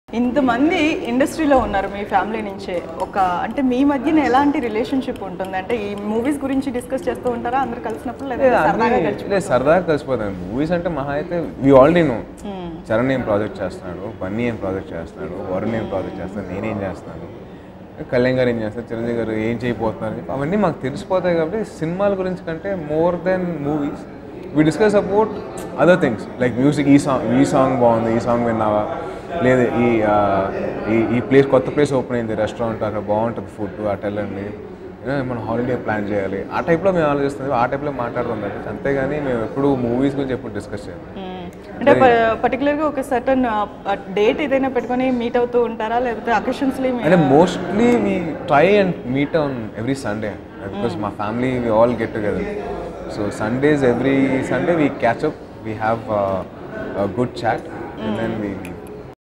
ఇంతమంది ఇండస్ట్రీలో ఉన్నారు మీ ఫ్యామిలీ నుంచే ఒక అంటే మీ మధ్యన ఎలాంటి రిలేషన్షిప్ ఉంటుంది అంటే ఈ మూవీస్ గురించి డిస్కస్ చేస్తూ ఉంటారా అందరు కలిసినప్పుడు లేదా సరదాగా గడిచి లేదు సరదాగా కలిసిపోతాను మూవీస్ అంటే మహా అయితే వీ ఆల్రెడీ నో చరణ్ ఏం ప్రాజెక్ట్ చేస్తున్నాడు బన్నీ ఏం ప్రాజెక్ట్ చేస్తున్నాడు వరుణ్ ఏం ప్రాజెక్ట్ చేస్తాడు నేనేం చేస్తాను కళ్యాణ్ గారు ఏం చేస్తారు చిరంజీవి గారు ఏం చేయబోతున్నారు అని చెప్పి అవన్నీ మాకు తెలిసిపోతాయి కాబట్టి సినిమాల గురించి కంటే more than movies we discuss about other things like music ఈ సాంగ్ ఈ సాంగ్ బాగుంది ఈ సాంగ్ విన్నావా లేదు ఈ ఆ, ఈ ఈ ప్లేస్ కొత్త ప్లేస్ ఓపెన్ అయింది రెస్టారెంట్ అక్కడ బాగుంటుంది ఫుడ్ అటు వెళ్ళండి ఏదో మనం హాలిడే ప్లాన్ చేయాలి ఆ టైప్లో మేము ఆలోచిస్తుంది ఆ టైప్లో మాట్లాడుతుంది తప్పించి అంతేగాని మేము ఎప్పుడు మూవీస్ గురించి ఎప్పుడు డిస్కస్ చేయాలి మ్మ్. అంటే పర్టికులర్గా ఒక సర్టన్ డేట్ ఏదైనా పెట్టుకొని మీట్ అవుతూ ఉంటారా లేకపోతే అకేషన్స్లీ అంటే mostly we try and meet on every Sunday because మా family we all get together so Sundays every Sunday we catch up we have good chat and then we